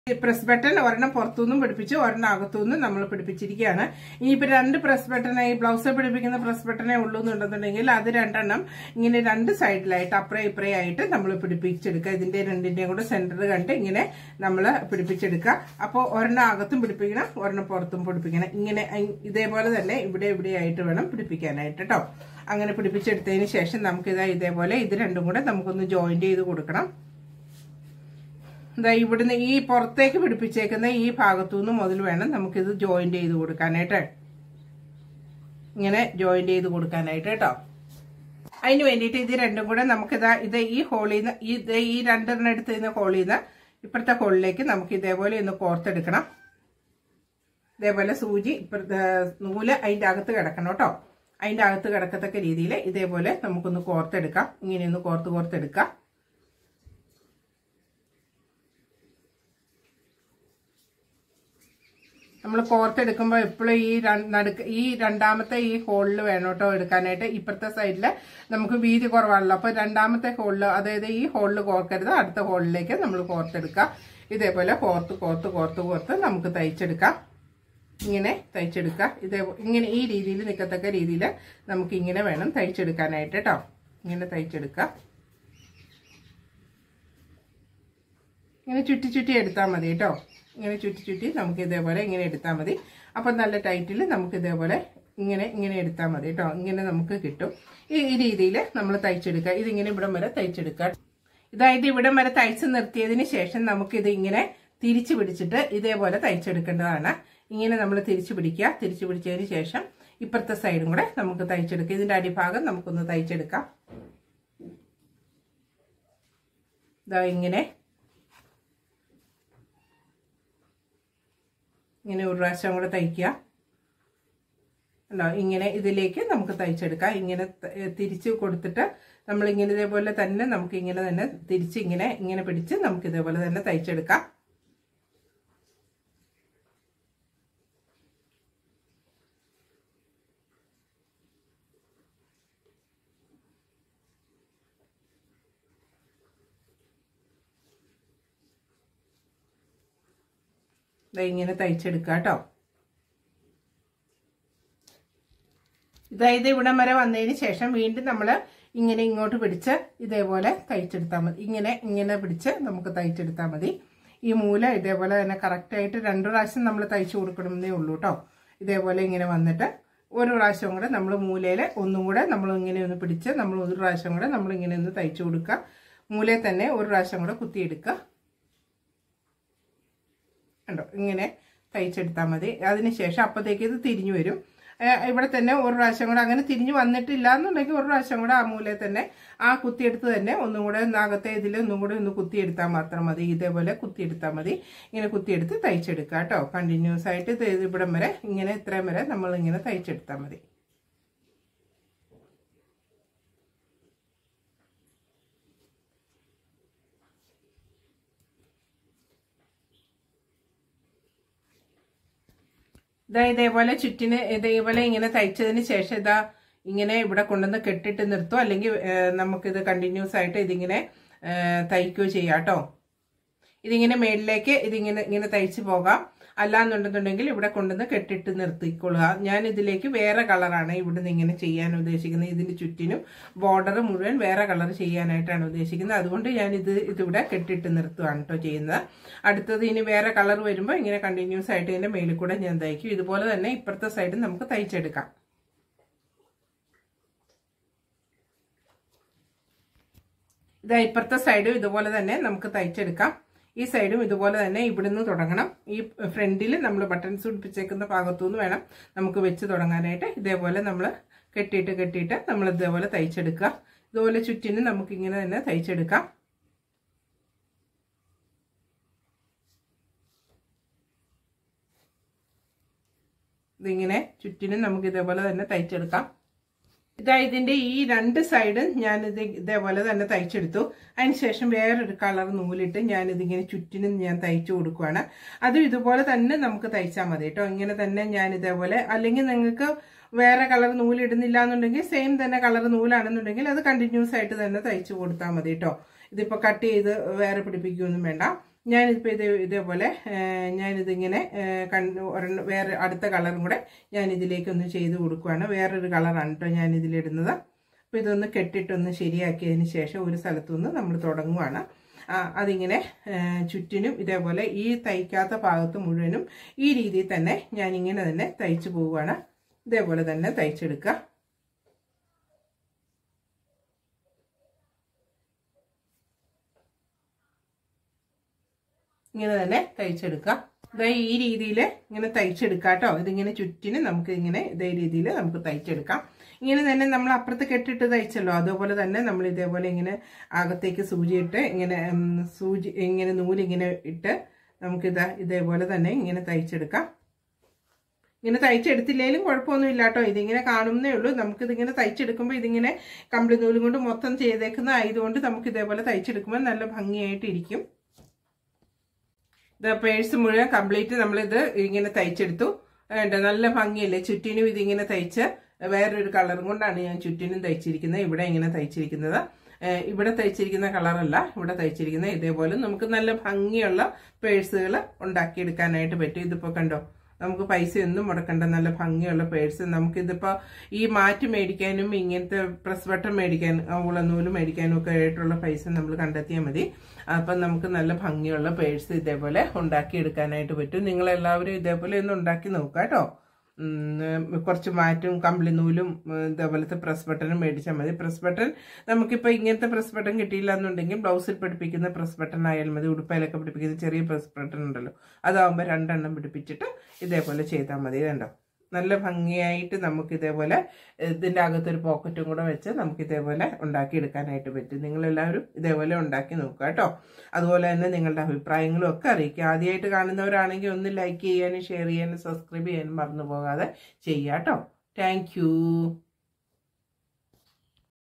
press button ഒരെണ്ണം പുറത്തുനിന്നും പിടിപ്പിച്ച് ഒരെണ്ണം അകത്തുനിന്നും നമ്മൾ പിടിപ്പിച്ചിരിക്കുകയാണ് ഇനിയിപ്പോൾ രണ്ട് പ്രസ് ബട്ടണെ ഈ ബ്ലൗസ് പിടിപ്പിക്കുന്ന പ്രസ് ബട്ടണേ ഉള്ളൂ എന്നുണ്ടെന്നുണ്ടെങ്കിൽ അത് രണ്ടെണ്ണം ഇങ്ങനെ രണ്ട് സൈഡിലായിട്ട് അപ്പുറേ ഇപ്പുറേ ആയിട്ട് നമ്മൾ പിടിപ്പിച്ചെടുക്കുക ഇതിന്റെ രണ്ടിന്റെയും കൂടെ സെന്റർ കണ്ട് ഇങ്ങനെ നമ്മൾ പിടിപ്പിച്ചെടുക്കുക അപ്പോൾ ഒരെണ്ണം അകത്തും പിടിപ്പിക്കണം ഒരെണ്ണം പുറത്തും പിടിപ്പിക്കണം ഇങ്ങനെ ഇതേപോലെ തന്നെ ഇവിടെ ഇവിടെ ആയിട്ട് വേണം പിടിപ്പിക്കാനായിട്ട് കേട്ടോ അങ്ങനെ പിടിപ്പിച്ചെടുത്തതിന് ശേഷം നമുക്കിതാ ഇതേപോലെ ഇത് രണ്ടും കൂടെ നമുക്കൊന്ന് ജോയിന്റ് ചെയ്ത് കൊടുക്കണം ഇതാ ഇവിടുന്ന് ഈ പുറത്തേക്ക് പിടിപ്പിച്ചേക്കുന്ന ഈ ഭാഗത്തുനിന്ന് മുതൽ വേണം നമുക്കിത് ജോയിന്റ് ചെയ്ത് കൊടുക്കാനായിട്ട് ഇങ്ങനെ ജോയിന്റ് ചെയ്ത് കൊടുക്കാനായിട്ട് കേട്ടോ അതിന് വേണ്ടിയിട്ട് ഇത് രണ്ടും കൂടെ നമുക്കിതാ ഇത് ഈ ഹോളിൽ നിന്ന് ഇത് ഈ രണ്ടെണ്ണം എടുത്ത് നിന്ന് ഹോളിൽ നിന്ന് ഇപ്പുറത്തെ ഹോളിലേക്ക് നമുക്ക് ഇതേപോലെ ഒന്ന് കോർത്തെടുക്കണം ഇതേപോലെ സൂചി ഇപ്പുറത്തെ നൂല് അതിൻ്റെ അകത്ത് കിടക്കണം കേട്ടോ അതിൻ്റെ അകത്ത് കിടക്കത്തക്ക രീതിയിൽ ഇതേപോലെ നമുക്കൊന്ന് കോർത്തെടുക്കാം ഇങ്ങനെയൊന്ന് കോർത്ത് കോർത്തെടുക്കാം നമ്മൾ കോർത്തെടുക്കുമ്പോൾ എപ്പോഴും ഈ നടുക്ക് ഈ രണ്ടാമത്തെ ഈ ഹോളിൽ വേണം കേട്ടോ എടുക്കാനായിട്ട് ഇപ്പുറത്തെ സൈഡിൽ നമുക്ക് വീതി കുറവാണല്ലോ അപ്പോൾ രണ്ടാമത്തെ ഹോളിൽ അതായത് ഈ ഹോളിൽ കോർക്കരുത് അടുത്ത ഹോളിലേക്ക് നമ്മൾ കോർത്തെടുക്കുക ഇതേപോലെ കോർത്ത് കോർത്ത് കോർത്ത് കോർത്ത് നമുക്ക് തയ്ച്ചെടുക്കാം ഇങ്ങനെ തയ്ച്ചെടുക്കുക ഇതേ ഇങ്ങനെ ഈ രീതിയിൽ നിൽക്കത്തക്ക രീതിയിൽ നമുക്ക് ഇങ്ങനെ വേണം തയ്ച്ചെടുക്കാനായിട്ട് കേട്ടോ ഇങ്ങനെ തയ്ച്ചെടുക്കുക ഇങ്ങനെ ചുറ്റി ചുറ്റി എടുത്താൽ മതി കേട്ടോ ഇങ്ങനെ ചുറ്റി ചുറ്റി നമുക്ക് ഇതേപോലെ ഇങ്ങനെ എടുത്താൽ മതി അപ്പം നല്ല ടൈറ്റിൽ നമുക്ക് ഇതേപോലെ ഇങ്ങനെ ഇങ്ങനെ എടുത്താൽ മതി കേട്ടോ ഇങ്ങനെ നമുക്ക് കിട്ടും ഈ ഈ രീതിയിൽ നമ്മൾ തയ്ച്ചെടുക്കുക ഇതിങ്ങനെ ഇവിടം വരെ തയ്ച്ചെടുക്കുക ഇതായത് ഇവിടം വരെ തയ്ച്ച് നിർത്തിയതിന് ശേഷം നമുക്കിത് ഇങ്ങനെ തിരിച്ചു പിടിച്ചിട്ട് ഇതേപോലെ തയ്ച്ചെടുക്കേണ്ടതാണ് ഇങ്ങനെ നമ്മൾ തിരിച്ചു പിടിക്കുക തിരിച്ചു പിടിച്ചതിന് ശേഷം ഇപ്പുറത്തെ സൈഡും കൂടെ നമുക്ക് തയ്ച്ചെടുക്കാം ഇതിന്റെ അടിഭാഗം നമുക്കൊന്ന് തയ്ച്ചെടുക്കാം ഇതാ ഇങ്ങനെ ഇങ്ങനെ ഒരു പ്രാവശ്യം കൂടെ തയ്ക്കുക ഉണ്ടോ ഇങ്ങനെ ഇതിലേക്ക് നമുക്ക് തയ്ച്ചെടുക്കാം ഇങ്ങനെ തിരിച്ച് കൊടുത്തിട്ട് നമ്മൾ ഇങ്ങനെ ഇതേപോലെ തന്നെ നമുക്ക് ഇങ്ങനെ തന്നെ തിരിച്ച് ഇങ്ങനെ ഇങ്ങനെ പിടിച്ച് നമുക്ക് ഇതേപോലെ തന്നെ തയ്ച്ചെടുക്കാം ഇങ്ങനെ തയ്ച്ചെടുക്കുക കേട്ടോ ഇതായത് ഇവിടം വരെ വന്നതിന് ശേഷം വീണ്ടും നമ്മൾ ഇങ്ങനെ ഇങ്ങോട്ട് പിടിച്ച് ഇതേപോലെ തയ്ച്ചെടുത്താൽ മതി ഇങ്ങനെ ഇങ്ങനെ പിടിച്ച് നമുക്ക് തയ്ച്ചെടുത്താൽ മതി ഈ മൂല ഇതേപോലെ തന്നെ കറക്റ്റായിട്ട് രണ്ട് പ്രാവശ്യം നമ്മൾ തയ്ച്ചു കൊടുക്കണമെന്നേ ഉള്ളൂ കേട്ടോ ഇതേപോലെ ഇങ്ങനെ വന്നിട്ട് ഒരു പ്രാവശ്യം കൂടെ നമ്മൾ മൂലയിൽ ഒന്നും കൂടെ നമ്മൾ ഇങ്ങനെ ഒന്ന് പിടിച്ച് നമ്മൾ ഒരു പ്രാവശ്യം കൂടെ നമ്മൾ ഇങ്ങനെ ഒന്ന് തയ്ച്ചു കൊടുക്കുക മൂലയിൽ തന്നെ ഒരു പ്രാവശ്യം കൂടെ കുത്തിയെടുക്കുക കണ്ടോ ഇങ്ങനെ തയ്ച്ചെടുത്താൽ മതി അതിനുശേഷം അപ്പോഴത്തേക്ക് ഇത് തിരിഞ്ഞു വരും ഇവിടെ തന്നെ ഒരു പ്രാവശ്യം കൂടെ അങ്ങനെ തിരിഞ്ഞു വന്നിട്ടില്ല എന്നുണ്ടെങ്കിൽ ഒരു പ്രാവശ്യം കൂടെ ആ മൂലയിൽ തന്നെ ആ കുത്തിയെടുത്ത് തന്നെ ഒന്നും കൂടെ അകത്തെ ഇതിൽ ഒന്നും കൂടെ ഒന്ന് കുത്തിയെടുത്താൽ മാത്രം മതി ഇതേപോലെ കുത്തിയെടുത്താൽ മതി ഇങ്ങനെ കുത്തിയെടുത്ത് തയ്ച്ചെടുക്കുക കേട്ടോ കണ്ടിന്യൂസ് ആയിട്ട് ഇത് ഇവിടം വരെ ഇങ്ങനെ ഇത്രയും വരെ നമ്മൾ ഇങ്ങനെ തയ്ച്ചെടുത്താൽ മതി ഇതാ ഇതേപോലെ ചുറ്റിന് ഇതേപോലെ ഇങ്ങനെ തയ്ച്ചതിന് ശേഷം ഇതാ ഇങ്ങനെ ഇവിടെ കൊണ്ടുവന്ന് കെട്ടിട്ട് നിർത്തും അല്ലെങ്കിൽ നമുക്കിത് കണ്ടിന്യൂസ് ആയിട്ട് ഇതിങ്ങനെ തയ്ക്കുകയോ ചെയ്യാം കേട്ടോ ഇതിങ്ങനെ മേളിലേക്ക് ഇതിങ്ങനെ ഇങ്ങനെ തയ്ച്ച് പോകാം അല്ലാന്നുണ്ടെന്നുണ്ടെങ്കിൽ ഇവിടെ കൊണ്ടുവന്ന് കെട്ടിട്ട് നിർത്തിക്കൊള്ളുക ഞാൻ ഇതിലേക്ക് വേറെ കളറാണ് ഇവിടുന്ന് ഇങ്ങനെ ചെയ്യാൻ ഉദ്ദേശിക്കുന്നത് ഇതിന് ചുറ്റിനും ബോർഡർ മുഴുവൻ വേറെ കളർ ചെയ്യാനായിട്ടാണ് ഉദ്ദേശിക്കുന്നത് അതുകൊണ്ട് ഞാൻ ഇത് ഇതിവിടെ കെട്ടിട്ട് നിർത്തുകയാണ് കേട്ടോ ചെയ്യുന്നത് അടുത്തത് ഇനി വേറെ കളർ വരുമ്പോൾ ഇങ്ങനെ കണ്ടിന്യൂസ് ആയിട്ട് ഇതിന്റെ മേളിൽ കൂടെ ഞാൻ തയ്ക്കും ഇതുപോലെ തന്നെ ഇപ്പുറത്തെ സൈഡ് നമുക്ക് തയ്ച്ചെടുക്കാം ഇതാ ഇപ്പുറത്തെ സൈഡും ഇതുപോലെ തന്നെ നമുക്ക് തയ്ച്ചെടുക്കാം ഈ സൈഡും ഇതുപോലെ തന്നെ ഇവിടുന്ന് തുടങ്ങണം ഈ ഫ്രണ്ടിൽ നമ്മൾ ബട്ടൺസ് പിടിപ്പിച്ചേക്കുന്ന ഭാഗത്തുനിന്ന് വേണം നമുക്ക് വെച്ച് തുടങ്ങാനായിട്ട് ഇതേപോലെ നമ്മൾ കെട്ടിയിട്ട് കെട്ടിയിട്ട് നമ്മൾ ഇതേപോലെ തയ്ച്ചെടുക്കുക ഇതുപോലെ ചുറ്റിനും നമുക്ക് ഇങ്ങനെ തന്നെ തയ്ച്ചെടുക്കാം ഇതിങ്ങനെ ചുറ്റിനും നമുക്ക് ഇതേപോലെ തന്നെ തയ്ച്ചെടുക്കാം ഇതാ ഇതിന്റെ ഈ രണ്ട് സൈഡും ഞാൻ ഇത് ഇതേപോലെ തന്നെ തയ്ച്ചെടുത്തു അതിനുശേഷം വേറൊരു കളർ നൂലിട്ട് ഞാൻ ഇതിങ്ങനെ ചുറ്റിനും ഞാൻ തയ്ച്ചു കൊടുക്കുവാണ് അതും ഇതുപോലെ തന്നെ നമുക്ക് തയ്ച്ചാൽ മതി കേട്ടോ ഇങ്ങനെ തന്നെ ഞാൻ ഇതേപോലെ അല്ലെങ്കിൽ നിങ്ങൾക്ക് വേറെ കളർ നൂലിടുന്നില്ല എന്നുണ്ടെങ്കിൽ സെയിം തന്നെ കളർ നൂലാണെന്നുണ്ടെങ്കിൽ അത് കണ്ടിന്യൂസ് ആയിട്ട് തന്നെ തയ്ച്ചു കൊടുത്താൽ മതി കേട്ടോ ഇതിപ്പോൾ കട്ട് ചെയ്ത് വേറെ പിടിപ്പിക്കുകയൊന്നും വേണ്ട ഞാനിപ്പോൾ ഇത് ഇതേപോലെ ഏഹ്, ഞാനിതിങ്ങനെ ഏഹ്, കണ്ട് ഒരെണ്ണം വേറെ അടുത്ത കളറും കൂടെ ഞാൻ ഇതിലേക്കൊന്ന് ചെയ്ത് കൊടുക്കുകയാണ് വേറൊരു കളറാണ് കേട്ടോ ഞാൻ ഇതിലിടുന്നത് അപ്പോൾ ഇതൊന്ന് കെട്ടിട്ടൊന്ന് ശരിയാക്കിയതിന് ശേഷം ഒരു സ്ഥലത്തു നിന്ന് നമ്മൾ തുടങ്ങുവാണ് ആ, അതിങ്ങനെ ഏഹ്, ചുറ്റിനും ഇതേപോലെ ഈ തയ്ക്കാത്ത ഭാഗത്ത് മുഴുവനും ഈ രീതിയിൽ തന്നെ ഞാൻ ഇങ്ങനെ തന്നെ തയ്ച്ചു പോവുകയാണ് ഇതേപോലെ തന്നെ തയ്ച്ചെടുക്കുക ഇങ്ങനെ തന്നെ തയ്ച്ചെടുക്കാം ഇതാ ഈ രീതിയിൽ ഇങ്ങനെ തയ്ച്ചെടുക്കാം കേട്ടോ ഇതിങ്ങനെ ചുറ്റിന് നമുക്ക് ഇങ്ങനെ ഇതേ രീതിയിൽ നമുക്ക് തയ്ച്ചെടുക്കാം ഇങ്ങനെ തന്നെ നമ്മൾ അപ്പുറത്ത് കെട്ടിട്ട് തയ്ച്ചല്ലോ അതുപോലെ തന്നെ നമ്മൾ ഇതേപോലെ ഇങ്ങനെ അകത്തേക്ക് സൂചിയിട്ട് ഇങ്ങനെ ഉം, സൂചി ഇങ്ങനെ നൂലിങ്ങനെ ഇട്ട് നമുക്കിതാ ഇതേപോലെ തന്നെ ഇങ്ങനെ തയ്ച്ചെടുക്കാം ഇങ്ങനെ തയ്ച്ചെടുത്തില്ലെങ്കിലും കുഴപ്പമൊന്നുമില്ല കേട്ടോ ഇതിങ്ങനെ കാണുന്നേ ഉള്ളൂ നമുക്കിതിങ്ങനെ തയ്ച്ചെടുക്കുമ്പോൾ ഇതിങ്ങനെ കമ്പിളി നൂലും കൊണ്ട് മൊത്തം ചെയ്തേക്കുന്ന ആയതുകൊണ്ട് നമുക്ക് ഇതേപോലെ തയ്ച്ചെടുക്കുമ്പോൾ നല്ല ഭംഗിയായിട്ടിരിക്കും ഇത് പേഴ്സ് മുഴുവൻ കംപ്ലീറ്റ് നമ്മളിത് ഇങ്ങനെ തയ്ച്ചെടുത്തു വേണ്ട നല്ല ഭംഗിയല്ലേ ചുറ്റിനും ഇതിങ്ങനെ തയ്ച്ച് വേറൊരു കളറും കൊണ്ടാണ് ഞാൻ ചുറ്റിനും തയ്ച്ചിരിക്കുന്നത് ഇവിടെ ഇങ്ങനെ തയ്ച്ചിരിക്കുന്നത് ഏഹ് ഇവിടെ തയ്ച്ചിരിക്കുന്ന കളറല്ല ഇവിടെ തയ്ച്ചിരിക്കുന്നത് ഇതേപോലെ നമുക്ക് നല്ല ഭംഗിയുള്ള പേഴ്സുകൾ ഉണ്ടാക്കിയെടുക്കാനായിട്ട് പറ്റും ഇതിപ്പോൾ കണ്ടോ നമുക്ക് പൈസ ഒന്നും മുടക്കണ്ട നല്ല ഭംഗിയുള്ള പേഴ്സ് നമുക്കിതിപ്പോൾ ഈ മാറ്റ് മേടിക്കാനും ഇങ്ങനത്തെ പ്രസ് ബട്ടൺ മേടിക്കാൻ ഉളനൂല് മേടിക്കാനും ഒക്കെ ആയിട്ടുള്ള പൈസ നമ്മൾ കണ്ടെത്തിയാൽ മതി അപ്പം നമുക്ക് നല്ല ഭംഗിയുള്ള പേഴ്സ് ഇതേപോലെ ഉണ്ടാക്കിയെടുക്കാനായിട്ട് പറ്റും നിങ്ങളെല്ലാവരും ഇതേപോലെ ഒന്ന് ഉണ്ടാക്കി നോക്കുക കേട്ടോ ഉം, കുറച്ച് മാറ്റും കമ്പിളി നൂലും ഉം, ഇതേപോലത്തെ പ്രസ് ബട്ടണും മേടിച്ചാൽ മതി പ്രസ് ബട്ടൺ നമുക്കിപ്പോൾ ഇങ്ങനത്തെ പ്രസ് ബട്ടൺ കിട്ടിയില്ല എന്നുണ്ടെങ്കിൽ ബ്ലൗസിൽ പിടിപ്പിക്കുന്ന പ്രസ് ബട്ടൺ ആയാലും മതി ഉടുപ്പയിലൊക്കെ പിടിപ്പിക്കുന്ന ചെറിയ പ്രസ് ബട്ടൺ ഉണ്ടല്ലോ അതാവുമ്പോൾ രണ്ടെണ്ണം പിടിപ്പിച്ചിട്ട് ഇതേപോലെ ചെയ്താൽ മതി കണ്ടോ നല്ല ഭംഗിയായിട്ട് നമുക്ക് ഇതേപോലെ ഇതിൻ്റെ അകത്തൊരു പോക്കറ്റും കൂടെ വെച്ച് നമുക്ക് ഇതേപോലെ ഉണ്ടാക്കിയെടുക്കാനായിട്ട് പറ്റും നിങ്ങളെല്ലാവരും ഇതേപോലെ ഉണ്ടാക്കി നോക്കുക കേട്ടോ അതുപോലെ തന്നെ നിങ്ങളുടെ അഭിപ്രായങ്ങളും ഒക്കെ അറിയിക്കുക ആദ്യമായിട്ട് കാണുന്നവരാണെങ്കിൽ ഒന്ന് ലൈക്ക് ചെയ്യാനും ഷെയർ ചെയ്യാനും സബ്സ്ക്രൈബ് ചെയ്യാനും മറന്നു പോകാതെ ചെയ്യാം കേട്ടോ താങ്ക്